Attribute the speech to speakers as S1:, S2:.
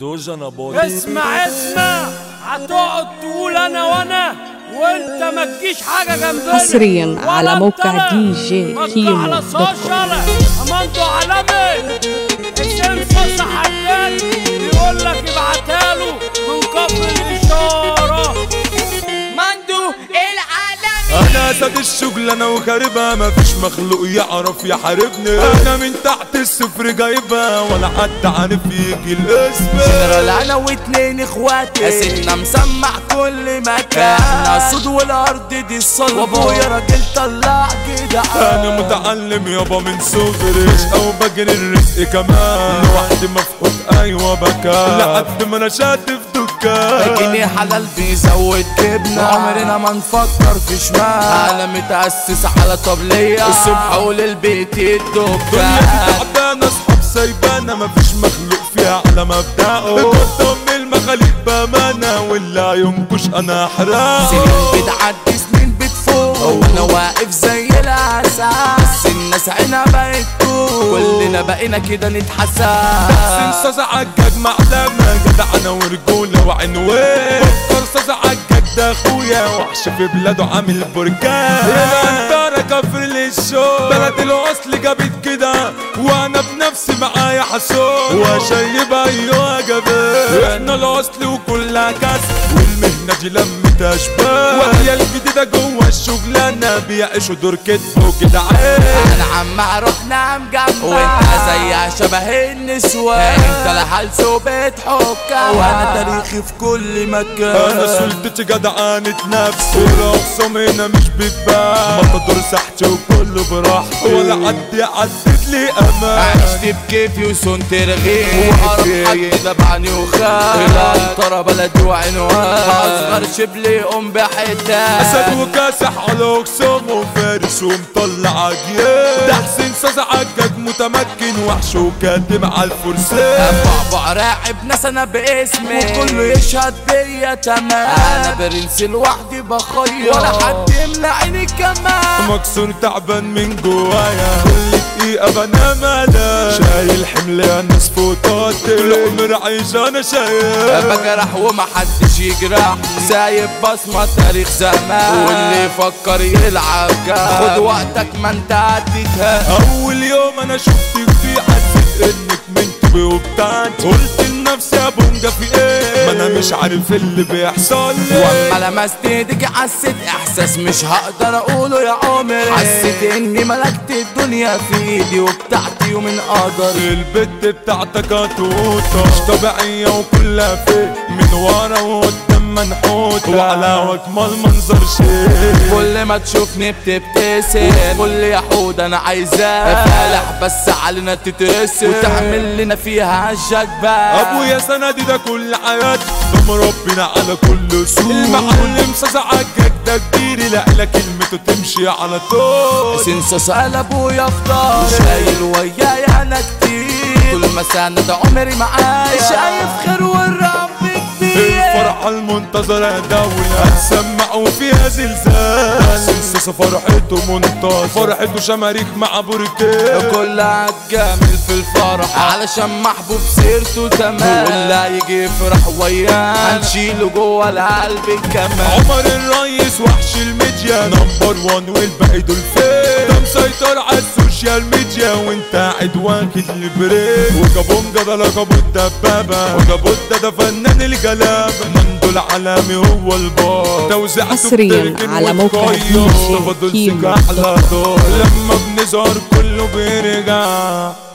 S1: دوجة نباطي
S2: اسمع اسمع هتقعد تقول انا وانا وانت ما تجيش حاجه جنبنا
S3: حصرياً
S2: ولا
S3: على
S2: انت
S3: موقع
S2: لا.
S3: دي جي
S2: ما انت
S3: كيمو
S2: على
S3: دوت كوم.
S2: سوشيال امانتو عالمي اسم صوص حيان بيقول لك ابعتها له من قبل الاشاره
S4: مندو العالمي
S1: انا اسد الشغل انا وخاربها مفيش مخلوق يعرف يحاربني انا من تحت الصفر جايبها ولا حد عارف يجي الاسم
S4: جنرال انا واتنين اخواتي اسمنا مسمع كل مكان احنا الصود والارض دي الصلب وابويا راجل طلع كده
S1: انا متعلم يابا من صغري او بجري الرزق كمان لوحدي مفقود ايوه بكى لحد ما انا شاتف دكان
S4: جنيه حلال بيزود جبنة عمرنا ما نفكر في شمال انا متأسس على طبلية الصبح وللبيت
S1: الدنيا
S4: الدكان
S1: دي تعبانه اصحاب سايبانا مفيش مخلوق فيها على مبدأه بقدم المخاليق بامانه واللي ينكش انا احرقه
S4: سنين بتعدي سنين بتفوق وانا واقف زي العسل بس الناس عينها بقت تقول كلنا بقينا كده نتحسن
S1: سنسة عجاج معلمة جدع انا ورجولة وعنوان بكر صاصة عجاج ده اخويا وحش في بلاده عامل بركان هنا انطارة كفر للشوق بلد الاصل جابت كده وانا بنفسي معايا حسون وشايب ايوه جبال احنا الاصل وكلها كسب والمهنة دي لمت اشبال وهي الجديدة جوه الشغلانة بيعيشوا دور كتف وجدعان
S4: انا عم رحنا مجمع وانت زيها شبه النسوان انت لحال بتحكها وانا تاريخي في كل مكان
S1: انا سلطتي جدعانة نفسي والاقسام هنا مش بتبان مطدور سحتي وكله براحتي ولا حد يعدد لي امان
S4: عشت بكيفي وصنت رغيف وقرب حد دبعني وخاف العنطرة بلدي وعنوان اصغر شبلي ام بحتة
S1: اسد وكاسح على اقسام وفارس ومطلع اجيال ده حسين صاص عجاج متمكن وحش وكاتم على الفرسان
S4: بعبع راعب ناس انا باسمي وكله يشهد بيا تمام انا برنس لوحدي بخير ولا حد يملى عيني كمان
S1: مكسور تعبان من جوايا كل دقيقة بنام انا شايل حمل الناس فوتاتي العمر عايش انا شايل
S4: بجرح ومحدش يجرح سايب بصمة تاريخ زمان واللي يفكر يلعب جاه خد وقتك ما انت عديتها
S1: اول يوم انا شفتك فيه حسيت انك من طبي وبتاعتي قلت لنفسي يا بونجا في ايه ما انا مش عارف اللي بيحصل لي
S4: واما لمست ايدك حسيت احساس مش هقدر اقوله يا عمري حسيت اني ملكت الدنيا في ايدي وبتاعتي ومن قدري
S1: البت بتاعتك هتوطة مش طبيعية وكلها فيك من ورا وقدام منحوتة وعلى اجمل منظر شيء
S4: كل ما تشوفني بتبتسم كل يا حود انا عايزاه فالح بس علينا تترسم وتعمل لنا فيها عشاك بقى
S1: ابويا سندي ده كل حياتي ده مربينا على كل سوق المعلم صاصة عجاج ده كبير لا لا كلمته تمشي على طول
S4: سنسة سأل ابويا فطار شايل وياي انا كتير طول ما سند عمري معايا شايف خير والرب كبير
S1: الفرحة المنتظرة دولة هتسمع وفيها زلزال سنسة فرحته منتظر فرحته شماريخ مع بركان
S4: كل هتجامل في الفرح علشان محبوب سيرته تمام واللي هيجي يفرح وياه هنشيله جوه القلب كمان
S1: عمر الريس وحش الميديا نمبر وان والباقي دول فين ده مسيطر على السوشيال ميديا وانت قاعد واخد البريك وجابونجا ده لقبه الدبابة وجابوتا ده فنان الجلابة مندو العالمي هو البار توزيعته
S3: حصرياً
S1: بتركن
S3: على موقع
S1: وتقيم.
S3: دي جي
S1: تفضل
S3: كيمو
S1: سكة على دور لما بنظهر كله بيرجع